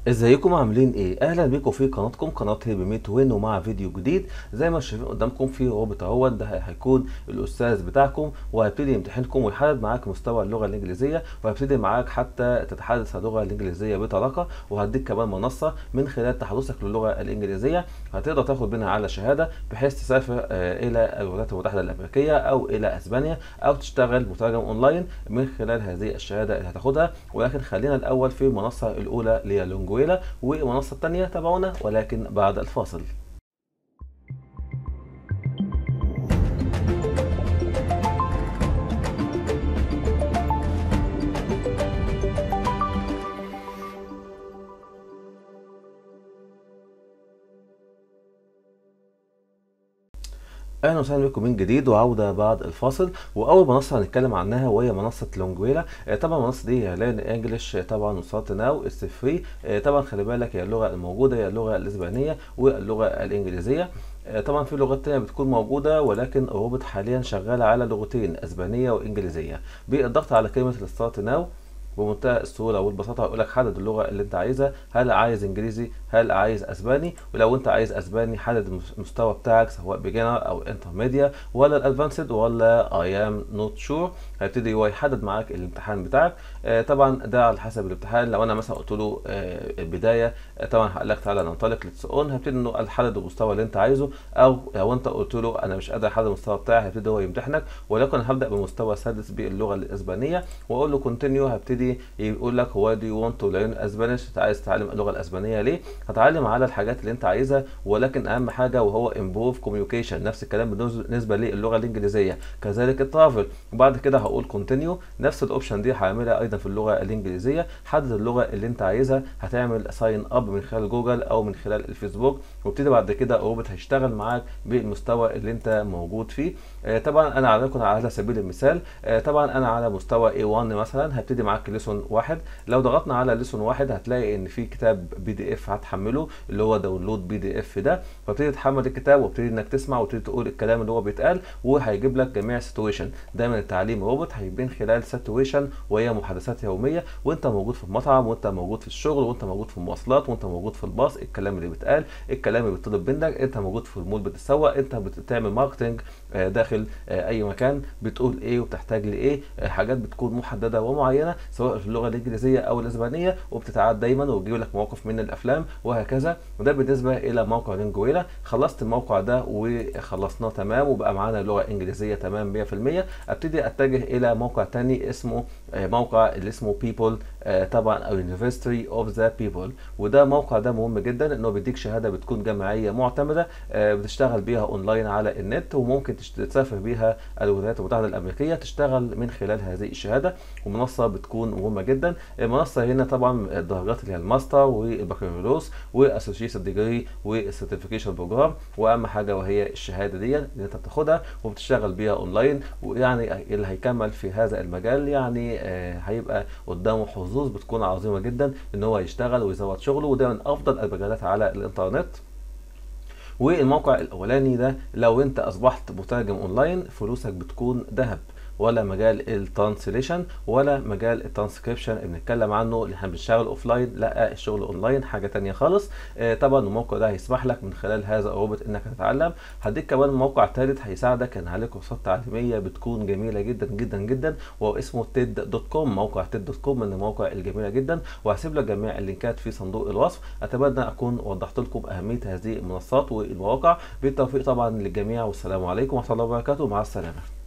ازيكم عاملين ايه اهلا بيكم في قناتكم قناه هيبي ميت وين ومع فيديو جديد زي ما شايفين قدامكم في رابط اهوت ده هيكون الاستاذ بتاعكم وهيبتدي يمتحنكم ويحدد معاك مستوى اللغه الانجليزيه وهيبتدي معاك حتى تتحدث اللغه الانجليزيه بطلاقه وهديك كمان منصه من خلال تحدثك للغه الانجليزيه هتقدر تاخد منها على شهاده بحيث تسافر آه، الى الولايات المتحده الامريكيه او الى اسبانيا او تشتغل مترجم اونلاين من خلال هذه الشهاده اللي هتاخدها ولكن خلينا الاول في المنصه الاولى اللي هي لونجويلا والمنصه الثانيه تابعونا ولكن بعد الفاصل اهلا وسهلا بكم من جديد وعوده بعد الفاصل واول منصه هنتكلم عنها وهي منصه لونجويلا آه، طبعا المنصه دي هي لان انجلش طبعا وصلت ناو اتس فري طبعا خلي بالك هي اللغه الموجوده هي اللغه الاسبانيه واللغه الانجليزيه آه، طبعا في لغات تانية بتكون موجودة ولكن روبوت حاليا شغال على لغتين اسبانية وانجليزية بالضغط على كلمة الستارت ناو بمنتهى السهوله والبساطه هيقول لك حدد اللغه اللي انت عايزها هل عايز انجليزي هل عايز اسباني ولو انت عايز اسباني حدد المستوى بتاعك سواء بيجنر او انترميديا ولا الادفانسد ولا اي ام نوت شور هيبتدي هو يحدد معاك الامتحان بتاعك آه طبعا ده على حسب الامتحان لو انا مثلا قلت له آه البدايه آه طبعا هقول لك تعالى ننطلق ليتس اون هيبتدي انه يحدد المستوى اللي انت عايزه او لو انت قلت له انا مش قادر احدد المستوى بتاعي هيبتدي هو يمتحنك ولكن هبدا بمستوى سادس باللغه الاسبانيه واقول له كونتينيو هبتدي يقول لك هو دو يو ونت تو ليرن اسبانيش انت عايز تتعلم اللغه الاسبانيه ليه هتعلم على الحاجات اللي انت عايزها ولكن اهم حاجه وهو امبروف كوميونيكيشن نفس الكلام بالنسبه للغه الانجليزيه كذلك الترافل وبعد كده هقول كونتينيو نفس الاوبشن دي هعملها ايضا في اللغه الانجليزيه حدد اللغه اللي انت عايزها هتعمل ساين اب من خلال جوجل او من خلال الفيسبوك وابتدي بعد كده روبوت هيشتغل معاك بالمستوى اللي انت موجود فيه آه طبعا انا عليكم على سبيل المثال آه طبعا انا على مستوى A1 مثلا هبتدي معاك ليسون واحد لو ضغطنا على ليسون واحد هتلاقي ان في كتاب بي دي اف هتحمله اللي هو داونلود بي دي اف ده فابتدي تحمل الكتاب وابتدي انك تسمع وابتدي تقول الكلام اللي هو بيتقال وهيجيب لك جميع سيتويشن دايما التعليم روبوت هيبين خلال سيتويشن وهي محادثات يوميه وانت موجود في المطعم وانت موجود في الشغل وانت موجود في المواصلات وانت موجود في الباص الكلام اللي بيتقال الكلام اللي بيطلب منك انت موجود في المول بتتسوق انت بتعمل ماركتنج داخل اي مكان بتقول ايه وبتحتاج لايه حاجات بتكون محدده ومعينه سواء في اللغه الانجليزيه او الاسبانيه وبتتعاد دايما وبيجيب لك مواقف من الافلام وهكذا وده بالنسبه الى موقع لينجويلا خلصت الموقع ده وخلصناه تمام وبقى معانا لغه انجليزيه تمام 100% ابتدي اتجه الى موقع تاني اسمه موقع اللي اسمه بيبول طبعا او University اوف ذا بيبول وده موقع ده مهم جدا انه بيديك شهاده بتكون جامعيه معتمده بتشتغل بيها اونلاين على النت وممكن تسافر بيها الولايات المتحده الامريكيه تشتغل من خلال هذه الشهاده ومنصه بتكون مهمه جدا المنصه هنا طبعا الدرجات اللي هي الماستر والبكالوريوس والاسوشيشن ديجري والسيرتيفيكيشن بروجرام واهم حاجه وهي الشهاده دي اللي انت بتاخدها وبتشتغل بيها اونلاين ويعني اللي هيكمل في هذا المجال يعني آه هيبقى قدامه حظوظ بتكون عظيمه جدا ان هو يشتغل ويزود شغله وده من افضل المجالات على الانترنت والموقع الاولاني ده لو انت اصبحت مترجم اونلاين فلوسك بتكون ذهب ولا مجال الترانسليشن ولا مجال الترانسكريبشن اللي بنتكلم عنه اللي احنا بنشتغل اوف لاين لا الشغل اونلاين حاجه تانية خالص آه طبعا الموقع ده هيسمح لك من خلال هذا الروبوت انك تتعلم هديك كمان موقع ثالث هيساعدك ان عليه كورسات تعليميه بتكون جميله جدا جدا جدا وهو اسمه تيد دوت كوم موقع تيد دوت كوم من المواقع الجميله جدا وهسيب لك جميع اللينكات في صندوق الوصف اتمنى اكون وضحت لكم اهميه هذه المنصات والمواقع بالتوفيق طبعا للجميع والسلام عليكم ورحمه الله وبركاته مع السلامه